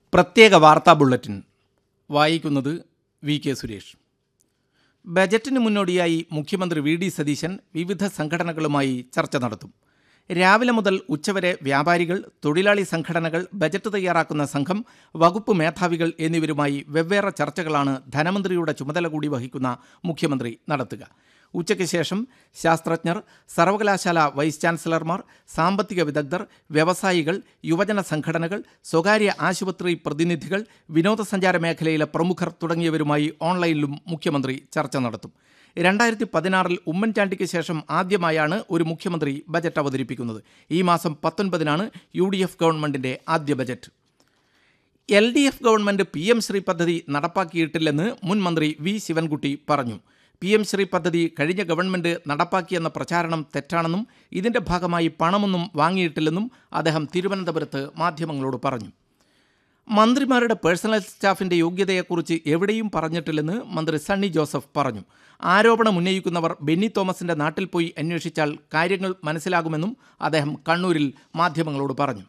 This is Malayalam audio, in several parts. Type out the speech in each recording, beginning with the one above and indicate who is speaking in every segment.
Speaker 1: പ്രത്യേക വാർത്താ ബുള്ളറ്റിൻ വായിക്കുന്നത് വി കെ സുരേഷ് ബജറ്റിന് മുന്നോടിയായി മുഖ്യമന്ത്രി വി ഡി സതീശൻ വിവിധ സംഘടനകളുമായി ചർച്ച നടത്തും രാവിലെ മുതൽ ഉച്ചവരെ വ്യാപാരികൾ തൊഴിലാളി സംഘടനകൾ ബജറ്റ് തയ്യാറാക്കുന്ന സംഘം വകുപ്പ് മേധാവികൾ എന്നിവരുമായി വെവ്വേറെ ചർച്ചകളാണ് ധനമന്ത്രിയുടെ ചുമതല കൂടി വഹിക്കുന്ന മുഖ്യമന്ത്രി നടത്തുക ഉച്ചയ്ക്ക് ശേഷം ശാസ്ത്രജ്ഞർ സർവകലാശാല വൈസ് ചാൻസലർമാർ സാമ്പത്തിക വിദഗ്ധർ വ്യവസായികൾ യുവജന സംഘടനകൾ സ്വകാര്യ ആശുപത്രി പ്രതിനിധികൾ വിനോദസഞ്ചാര മേഖലയിലെ പ്രമുഖർ തുടങ്ങിയവരുമായി ഓൺലൈനിലും മുഖ്യമന്ത്രി ചർച്ച നടത്തും രണ്ടായിരത്തി പതിനാറിൽ ഉമ്മൻചാണ്ടിക്ക് ശേഷം ആദ്യമായാണ് ഒരു മുഖ്യമന്ത്രി ബജറ്റ് അവതരിപ്പിക്കുന്നത് ഈ മാസം പത്തൊൻപതിനാണ് യു ഡി എഫ് ഗവൺമെന്റിന്റെ ആദ്യ budget L D F government P M Shri പദ്ധതി നടപ്പാക്കിയിട്ടില്ലെന്ന് മുൻ മന്ത്രി വി ശിവൻകുട്ടി പറഞ്ഞു പി എം ശ്രീ പദ്ധതി കഴിഞ്ഞ ഗവൺമെന്റ് നടപ്പാക്കിയെന്ന പ്രചാരണം തെറ്റാണെന്നും ഇതിന്റെ ഭാഗമായി പണമൊന്നും വാങ്ങിയിട്ടില്ലെന്നും അദ്ദേഹം തിരുവനന്തപുരത്ത് മാധ്യമങ്ങളോട് പറഞ്ഞു മന്ത്രിമാരുടെ പേഴ്സണൽ സ്റ്റാഫിന്റെ യോഗ്യതയെക്കുറിച്ച് എവിടെയും പറഞ്ഞിട്ടില്ലെന്ന് മന്ത്രി സണ്ണി ജോസഫ് പറഞ്ഞു ആരോപണം ഉന്നയിക്കുന്നവർ ബെന്നി തോമസിന്റെ നാട്ടിൽ പോയി അന്വേഷിച്ചാൽ കാര്യങ്ങൾ മനസ്സിലാകുമെന്നും അദ്ദേഹം കണ്ണൂരിൽ മാധ്യമങ്ങളോട് പറഞ്ഞു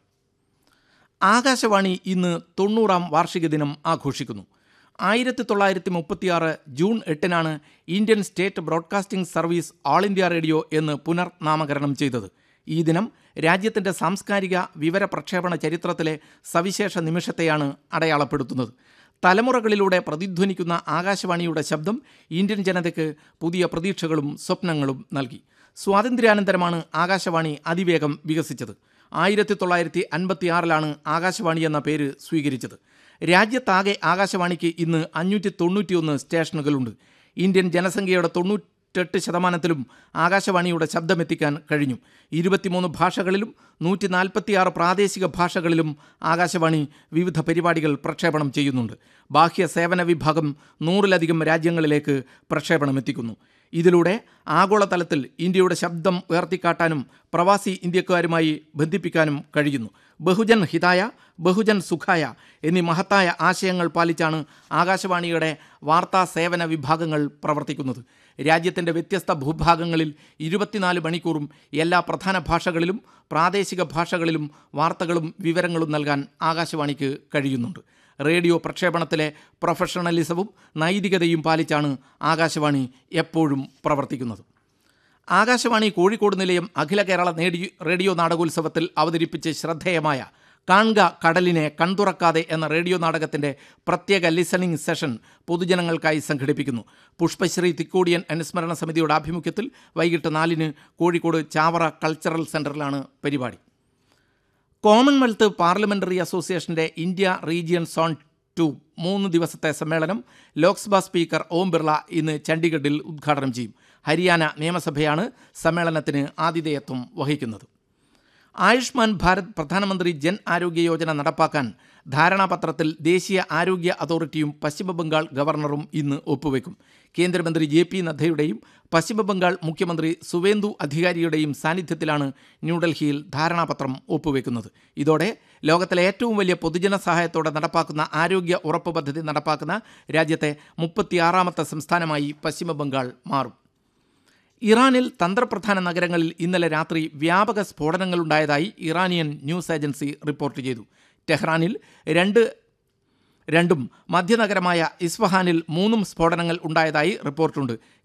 Speaker 1: ആകാശവാണി ഇന്ന് തൊണ്ണൂറാം വാർഷിക ദിനം ആഘോഷിക്കുന്നു ആയിരത്തി തൊള്ളായിരത്തി മുപ്പത്തിയാറ് ജൂൺ എട്ടിനാണ് Indian state broadcasting service all India radio എന്ന് പുനർനാമകരണം ചെയ്തത് ഈ ദിനം രാജ്യത്തിൻ്റെ സാംസ്കാരിക വിവര പ്രക്ഷേപണ ചരിത്രത്തിലെ സവിശേഷ നിമിഷത്തെയാണ് അടയാളപ്പെടുത്തുന്നത് തലമുറകളിലൂടെ പ്രതിധ്വനിക്കുന്ന ആകാശവാണിയുടെ ശബ്ദം ഇന്ത്യൻ ജനതയ്ക്ക് പുതിയ പ്രതീക്ഷകളും സ്വപ്നങ്ങളും നൽകി സ്വാതന്ത്ര്യാനന്തരമാണ് ആകാശവാണി അതിവേഗം വികസിച്ചത് ആയിരത്തി തൊള്ളായിരത്തി അൻപത്തിയാറിലാണ് ആകാശവാണി എന്ന പേര് സ്വീകരിച്ചത് രാജ്യത്താകെ ആകാശവാണിക്ക് ഇന്ന് അഞ്ഞൂറ്റി തൊണ്ണൂറ്റിയൊന്ന് സ്റ്റേഷനുകളുണ്ട് ഇന്ത്യൻ ജനസംഖ്യയുടെ തൊണ്ണൂറ്റെട്ട് ശതമാനത്തിലും ആകാശവാണിയുടെ ശബ്ദമെത്തിക്കാൻ കഴിഞ്ഞു ഇരുപത്തിമൂന്ന് ഭാഷകളിലും നൂറ്റി നാൽപ്പത്തിയാറ് പ്രാദേശിക ഭാഷകളിലും ആകാശവാണി വിവിധ പരിപാടികൾ പ്രക്ഷേപണം ചെയ്യുന്നുണ്ട് ബാഹ്യ സേവന വിഭാഗം നൂറിലധികം രാജ്യങ്ങളിലേക്ക് പ്രക്ഷേപണം എത്തിക്കുന്നു ഇതിലൂടെ ആഗോളതലത്തിൽ ഇന്ത്യയുടെ ശബ്ദം ഉയർത്തിക്കാട്ടാനും പ്രവാസി ഇന്ത്യക്കാരുമായി ബന്ധിപ്പിക്കാനും കഴിയുന്നു ബഹുജൻ ഹിതായ ബഹുജൻ സുഖായ എന്നീ മഹത്തായ ആശയങ്ങൾ പാലിച്ചാണ് ആകാശവാണിയുടെ വാർത്താ സേവന വിഭാഗങ്ങൾ പ്രവർത്തിക്കുന്നത് രാജ്യത്തിൻ്റെ വ്യത്യസ്ത ഭൂഭാഗങ്ങളിൽ ഇരുപത്തിനാല് മണിക്കൂറും എല്ലാ പ്രധാന ഭാഷകളിലും പ്രാദേശിക ഭാഷകളിലും വാർത്തകളും വിവരങ്ങളും നൽകാൻ ആകാശവാണിക്ക് കഴിയുന്നുണ്ട് റേഡിയോ പ്രക്ഷേപണത്തിലെ പ്രൊഫഷണലിസവും നൈതികതയും പാലിച്ചാണ് ആകാശവാണി എപ്പോഴും പ്രവർത്തിക്കുന്നത് ആകാശവാണി കോഴിക്കോട് നിലയം അഖില കേരള നേടി റേഡിയോ നാടകോത്സവത്തിൽ അവതരിപ്പിച്ച് ശ്രദ്ധേയമായ കാൺക കടലിനെ കൺതുറക്കാതെ എന്ന റേഡിയോ നാടകത്തിന്റെ പ്രത്യേക ലിസണിംഗ് സെഷൻ പൊതുജനങ്ങൾക്കായി സംഘടിപ്പിക്കുന്നു പുഷ്പശ്രീ തിക്കോടിയൻ അനുസ്മരണ സമിതിയുടെ ആഭിമുഖ്യത്തിൽ വൈകിട്ട് നാലിന് കോഴിക്കോട് ചാവറ കൾച്ചറൽ സെന്ററിലാണ് പരിപാടി കോമൺവെൽത്ത് പാർലമെന്ററി അസോസിയേഷന്റെ ഇന്ത്യ റീജിയൻ സോൺ ടു മൂന്ന് ദിവസത്തെ സമ്മേളനം ലോക്സഭാ സ്പീക്കർ ഓം ബിർള ഇന്ന് ചണ്ഡീഗഡിൽ ഉദ്ഘാടനം ചെയ്യും ഹരിയാന നിയമസഭയാണ് സമ്മേളനത്തിന് ആതിഥേയത്വം വഹിക്കുന്നത് ആയുഷ്മാൻ ഭാരത് പ്രധാനമന്ത്രി ജൻ ആരോഗ്യ യോജന നടപ്പാക്കാൻ ധാരണാപത്രത്തിൽ ദേശീയ ആരോഗ്യ അതോറിറ്റിയും പശ്ചിമബംഗാൾ ഗവർണറും ഇന്ന് ഒപ്പുവെക്കും കേന്ദ്രമന്ത്രി ജെ പി നദ്ദയുടെയും പശ്ചിമബംഗാൾ മുഖ്യമന്ത്രി സുവേന്ദു അധികാരിയുടെയും സാന്നിധ്യത്തിലാണ് ന്യൂഡൽഹിയിൽ ധാരണാപത്രം ഒപ്പുവെക്കുന്നത് ഇതോടെ ലോകത്തിലെ ഏറ്റവും വലിയ പൊതുജന സഹായത്തോടെ നടപ്പാക്കുന്ന ആരോഗ്യ ഉറപ്പ് പദ്ധതി നടപ്പാക്കുന്ന രാജ്യത്തെ മുപ്പത്തിയാറാമത്തെ സംസ്ഥാനമായി പശ്ചിമബംഗാൾ മാറും ഇറാനിൽ തന്ത്രപ്രധാന നഗരങ്ങളിൽ ഇന്നലെ രാത്രി വ്യാപക സ്ഫോടനങ്ങളുണ്ടായതായി ഇറാനിയൻ ന്യൂസ് ഏജൻസി റിപ്പോർട്ട് ചെയ്തു ടെഹ്റാനിൽ രണ്ട് രണ്ടും മധ്യനഗരമായ ഇസ്ഫഹാനിൽ മൂന്നും സ്ഫോടനങ്ങൾ ഉണ്ടായതായി റിപ്പോർട്ടുണ്ട്